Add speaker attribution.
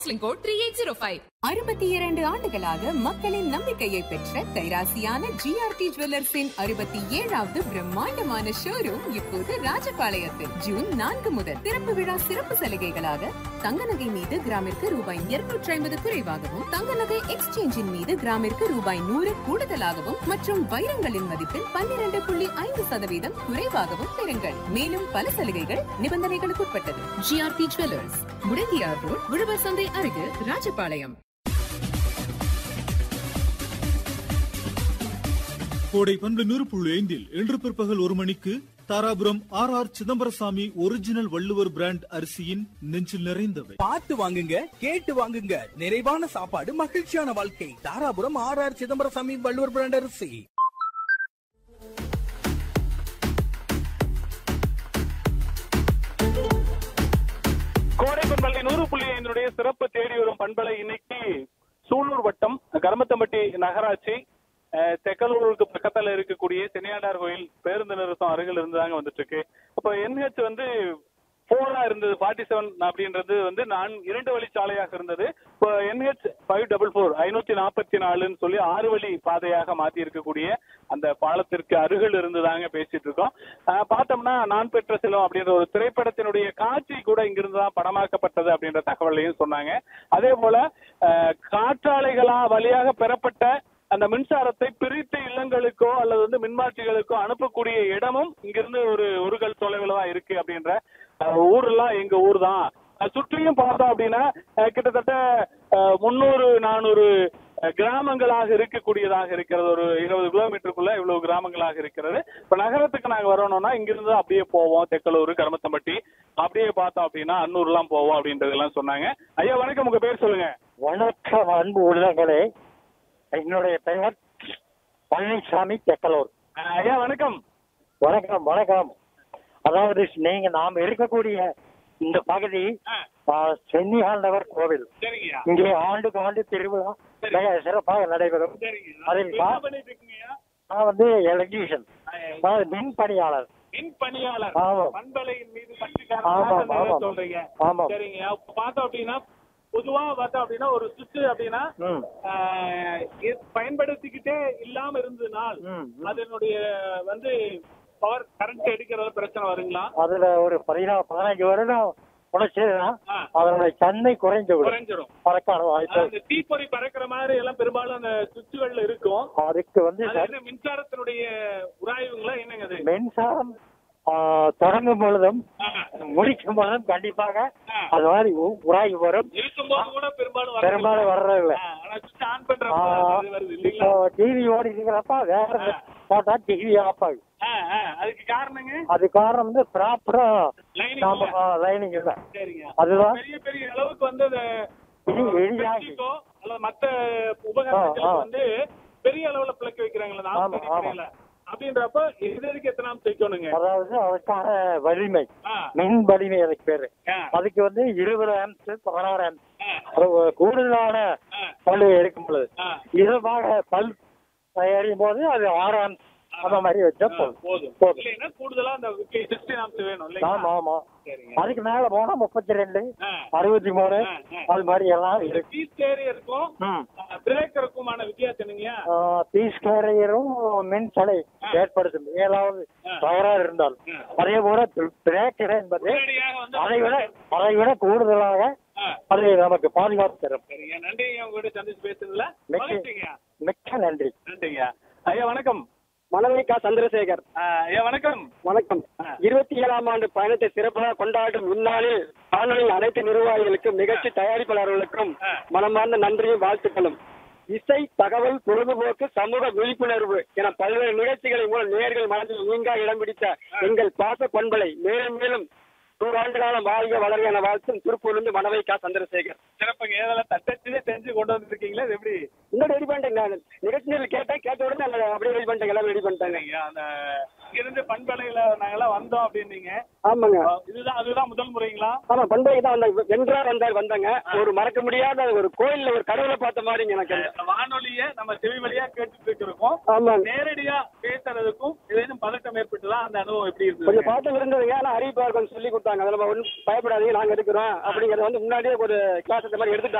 Speaker 1: Code three eight zero five
Speaker 2: அறுபத்தி இரண்டு ஆண்டுகளாக மக்களின் நம்பிக்கையை பெற்ற கைராசியான ஜிஆர்டி ஜுவல்லர்ஸின் அறுபத்தி ஏழாவது பிரம்மாண்டமான ஷோரூம் இப்போது ராஜபாளையத்தில் ஜூன் நான்கு முதல் திறப்பு விழா சிறப்பு சலுகைகளாக தங்க நகை மீது கிராமிற்கு ரூபாய் இருநூற்றி ஐம்பது குறைவாகவும் தங்க நகை எக்ஸ்சேஞ்சின் மீது கிராமிற்கு ரூபாய் நூறு கூடுதலாகவும் மற்றும் வைரங்களின் மதிப்பில் பன்னிரண்டு புள்ளி ஐந்து சதவீதம் குறைவாகவும் பெறுங்கள் மேலும் பல சலுகைகள் நிபந்தனைகளுக்கு உட்பட்டது ஜிஆர்டி ஜுவல்லர்ஸ் முடங்கியார் ரோட் உழவர் சந்தை அருகில் ராஜபாளையம்
Speaker 3: கோடை பன்னிரண்டு புள்ளி ஐந்தில் இன்று பிற்பகல் ஒரு மணிக்கு Dharapuram R R Chidambarasamy original Valluvar brand அரிசியின் நெஞ்சில் நிறைந்தவை
Speaker 4: பார்த்து வாங்குங்க கேட்டு வாங்குங்க நிறைவான சாப்பாடு மகிழ்ச்சியான வாழ்க்கை Dharapuram R R Chidambarasamy Valluvar brand அரிசி
Speaker 5: கோடை பண்பலை நூறு புள்ளி ஐந்தினுடைய சிறப்பு தேடி வரும் பண்பலை இன்னைக்கு சூலூர் வட்டம் கருமத்தம்பட்டி நகராட்சி அஹ், தெக்கலூருக்கு பக்கத்துல இருக்கக்கூடிய தென்னியாண்டார் கோயில் பேருந்து நிறுத்தம் அருகில் இருந்துதாங்க வந்துட்டு இருக்கு அப்ப என்ஹெச் வந்து போரா இருந்தது ஃபார்ட்டி செவன் அப்படின்றது வந்து நான் இரண்டு வழி சாலையாக இருந்தது இப்போ என்ஹெச் ஃபைவ் டபுள் ஃபோர் ஐநூத்தி நாற்பத்தி நாலுன்னு சொல்லி ஆறு வழி பாதையாக மாத்தி இருக்கக்கூடிய அந்த பாலத்திற்கு அருகில் இருந்துதாங்க பேசிட்டு இருக்கோம் அஹ், பார்த்தோம்னா நான் பெற்ற செல்வம் அப்படின்ற ஒரு திரைப்படத்தினுடைய காட்சி கூட இங்கிருந்து தான் படமாக்கப்பட்டது அப்படின்ற தகவலையும் சொன்னாங்க அதே போல அஹ், காற்றாலைகளா வழியாக பெறப்பட்ட அந்த மின்சாரத்தை பிரித்து இல்லங்களுக்கோ அல்லது வந்து மின்மாற்றிகளுக்கோ அனுப்பக்கூடிய இடமும் இங்கிருந்து ஒரு ஒரு கல் தொலைவில் தான் இருக்கு அப்படின்ற அஹ், ஊர்லாம் எங்க ஊர் தான் அஹ், சுற்றியும் பார்த்தோம் அப்படின்னா அஹ், கிட்டத்தட்ட முன்னூறு நானூறு கிராமங்களாக இருக்கக்கூடியதாக இருக்கிறது ஒரு இருபது கிலோமீட்டருக்குள்ள இவ்வளவு கிராமங்களாக இருக்கிறது இப்ப நகரத்துக்கு நாங்க வரணும்னா இங்கிருந்து அப்படியே போவோம் தெக்கலூர் கருமத்தம்பட்டி அப்படியே பார்த்தோம் அப்படின்னா அன்னூர்லாம் போவோம் அப்படின்றதெல்லாம் சொன்னாங்க ஐயா வணக்கம் உங்க பேர் சொல்லுங்க
Speaker 6: வணக்கம் அன்பு உள்ளங்களே என்னுடைய பெயர் பழனிசாமி தெக்கலூர்
Speaker 5: அஹ், ஐயா வணக்கம்
Speaker 6: வணக்கம் வணக்கம் அதாவது நீங்க நாம் இருக்கக்கூடிய இந்த பகுதி ஆ, சென்னி ஆண்டவர் கோவில்
Speaker 5: சரிங்கய்யா
Speaker 6: இங்கே ஆண்டுக்கு ஆண்டு திருவிழா மிக சிறப்பாக நடைபெறும்
Speaker 5: சரிங்க
Speaker 6: அதில்
Speaker 5: என்ன
Speaker 6: பா-
Speaker 5: பண்ணிட்டு இருக்கீங்கய்யா
Speaker 6: நான் வந்து எலக்ட்ரீஷியன் அதாவது மின் பணியாளர்
Speaker 5: மின் பணியாளர்
Speaker 6: ஆமா.
Speaker 5: பண்பலையின் மீது
Speaker 6: ஆமா,
Speaker 5: பற்றுக்கான
Speaker 6: ஆமா.
Speaker 5: சொல்றீங்க
Speaker 6: ஆமா.
Speaker 5: சரிங்க அப்ப பார்த்தோம் அப்படின்னா பொதுவா பார்த்தோம் அப்படின்னா ஒரு சுவிட்ச் அப்படின்னா
Speaker 6: ம்.
Speaker 5: ஆஹ், இது பயன்படுத்திக்கிட்டே இல்லாம இருந்ததுனால்
Speaker 6: ம், ம்.
Speaker 5: அதனுடைய வந்து பவர் கரண்ட் எடுக்கிறது பிரச்சனை வருங்களா
Speaker 6: அதுல ஒரு பதினா பதினஞ்சு வருடம் உழைச்சதுன்னா
Speaker 5: ஆ.
Speaker 6: அதனுடைய தன்மை குறைந்து விடும்
Speaker 5: குறைஞ்சிரும்
Speaker 6: பறக்கான வாய்ப்பு
Speaker 5: அந்த தீப்பொறி பறக்கிற மாதிரி எல்லாம் பெரும்பாலும் அந்த சுவிட்சுகள்ல இருக்கும்
Speaker 6: அதுக்கு வந்து
Speaker 5: அது என்ன மின்சாரத்தினுடைய உராய்வுங்களா என்னங்க அது
Speaker 6: மின்சாரம் ஆ, தொடங்கும் பொழுதும்
Speaker 5: ஆஹ்.
Speaker 6: முடிக்கும் பொழுதும் கண்டிப்பாக
Speaker 5: ஆ.
Speaker 6: அது மாதிரி உ- உராய்வு வரும்
Speaker 5: இருக்கும்போது கூட பெரும்பாலும் வரதில்லை.
Speaker 6: பெரும்பாலும் வர்றதில்ல
Speaker 5: ஆ, ஆனா சுவிட்ச் ஆன் பண்றப்ப அது வருது
Speaker 6: இப்போ
Speaker 5: இல்லைங்களா
Speaker 6: டிவி ஓடி இருக்கிறப்ப வேற
Speaker 5: ஆ.
Speaker 6: போட்டா டிவி ஆஃப் ஆகும்
Speaker 5: ஆ, ஆ, அதுக்கு காரணங்க
Speaker 6: அது காரணம் வந்து ப்ராப்பரா
Speaker 5: லைனிங்
Speaker 6: நாம லைனிங் இல்லை
Speaker 5: சரிங்க
Speaker 6: அதுதான்
Speaker 5: பெரிய பெரிய அளவுக்கு வந்து அந்த
Speaker 6: இடி- இடியாகி.
Speaker 5: பெட்டிக்கோ அல்லது மத்த உபகரணங்களுக்கு
Speaker 6: ஆ, ஆ.
Speaker 5: வந்து பெரிய அளவுல பிளக்க வைக்கிறாங்களா
Speaker 6: ஆமா,
Speaker 5: நாற்பது
Speaker 6: ஆமா.
Speaker 5: அடிப்படையில அப்படின்றப்ப எது எதுக்கு எத்தனை தைக்கணுங்க
Speaker 6: அதாவது அதுக்கான வலிமை
Speaker 5: ஆ,
Speaker 6: மின் வலிமை அதுக்கு பேரு
Speaker 5: ஆ,
Speaker 6: அதுக்கு வந்து இருபது ஆம்ஸ் பதினாறு ஆம்ஸ்
Speaker 5: ஆ,
Speaker 6: அது ஒரு கூடுதலான
Speaker 5: ஆ,
Speaker 6: பல்லு எடுக்கும் பொழுது
Speaker 5: ஆ.
Speaker 6: இதுவாக பல் தயாரிக்கும் போது அது ஆறு ஆம்ஸ் அந்த மாதிரி வச்சா
Speaker 5: ஆ,
Speaker 6: போதும்
Speaker 5: போதும்
Speaker 6: போதும்.
Speaker 5: இல்லைன்னா கூடுதலா அந்த சிக்ஸ்டி ஆம்ஸ் வேணும்
Speaker 6: ஆமா
Speaker 5: இல்லைங்களா
Speaker 6: ஆமா
Speaker 5: சரிங்க
Speaker 6: அதுக்கு மேல போனா முப்பத்தி ரெண்டு
Speaker 5: ஆ.
Speaker 6: அறுபத்தி மூணு
Speaker 5: ஆ, ஆ.
Speaker 6: அது மாதிரி எல்லாம் இருக்கு
Speaker 5: பீஸ் கேரியருக்கும்
Speaker 6: ம்.
Speaker 5: பிரேக்கருக்குமான வித்தியாசம் என்னங்கய்யா
Speaker 6: பீஸ் கேரியரும் மின் தடை ஏற்படுத்தும் ஏழாவது
Speaker 5: ஆ.
Speaker 6: தவறாக இருந்தால்
Speaker 5: ஆ.
Speaker 6: அதே போல பிரேக்கர் என்பது
Speaker 5: உடனடியாக வந்து
Speaker 6: அதை விட அதை விட கூடுதலாக
Speaker 5: ஆ,
Speaker 6: அது நமக்கு பாதுகாப்பு தரும்
Speaker 5: சரிங்க நன்றிங்க உங்ககிட்ட சந்திச்சு பேசுறதுல
Speaker 6: மிக்க-
Speaker 5: மகிழ்ச்சிங்க
Speaker 6: மிக்க நன்றி
Speaker 5: நன்றிங்க ஐயா வணக்கம்
Speaker 7: மணவிகா சந்திரசேகர்
Speaker 5: ஆ, ஐயா வணக்கம்
Speaker 7: வணக்கம்
Speaker 5: ஆ.
Speaker 7: இருபத்தி ஏழாம் ஆண்டு பயணத்தை சிறப்பாக கொண்டாடும் இந்நாளில் வானொலியின் அனைத்து நிர்வாகிகளுக்கும் நிகழ்ச்சி தயாரிப்பாளர்களுக்கும்
Speaker 5: ஆ.
Speaker 7: மனமார்ந்த நன்றியும் வாழ்த்துக்களும் இசை தகவல் பொழுதுபோக்கு சமூக விழிப்புணர்வு என பல்வேறு நிகழ்ச்சிகளின் மூலம் நேர்கள் மனதில் நீங்கா இடம் பிடித்த எங்கள் பாச பண்பலை மேலும் மேலும் நூறாண்டு காலம் வாழ்க வளர்க என வாழ்த்தும் திருப்பூர்ந்து மணவைக்கா சந்திரசேகர்
Speaker 5: சிறப்புங்க இதெல்லாம் தட்டச்சுதே தெரிஞ்சு கொண்டு வந்துருக்கீங்களா இது எப்படி
Speaker 7: முன்னாடி ரெடி பண்ணிட்டேங்க நான் நிகழ்ச்சிகள் கேட்டேன் கேட்ட உடனே நான் அப்படியே ரெடி பண்ணிட்டேன் எல்லாமே ரெடி பண்ணிட்டாங்க
Speaker 5: ஐயா, அந்த இங்கிருந்து பண்பலையில நாங்கெல்லாம் வந்தோம் அப்படின்னீங்க
Speaker 7: ஆமாங்க
Speaker 5: அஹ் இதுதான் அதுதான் முதல் முறைங்களா
Speaker 7: ஆமா பண்பலைக்கு தான் வந்தாங்க வென்றார் வந்தார் வந்தாங்க ஒரு மறக்க முடியாத ஒரு கோயில்ல ஒரு கடவுளை பார்த்த மாதிரிங்க எனக்கு
Speaker 5: இந்த வானொலிய நம்ம செவி வழியா கேட்டுட்டு இருக்கோம்
Speaker 7: ஆமாங்க
Speaker 5: நேரடியா பேசுறதுக்கும் ஏதேனும் பதட்டம் ஏற்பட்டுதா அந்த அனுபவம் எப்படி இருந்தது
Speaker 7: கொஞ்சம் பாட்டம் இருந்ததுங்க ஆனா அறிவிப்பாளர் கொஞ்சம் சொல்லி கொடுத்தாங்க அதில் ஒன்றும் பயப்படாதீங்க நாங்க இருக்கிறோம் அப்படிங்கறத வந்து முன்னாடியே ஒரு கிளாஸ் இந்த மாதிரி எடுத்துட்டாங்க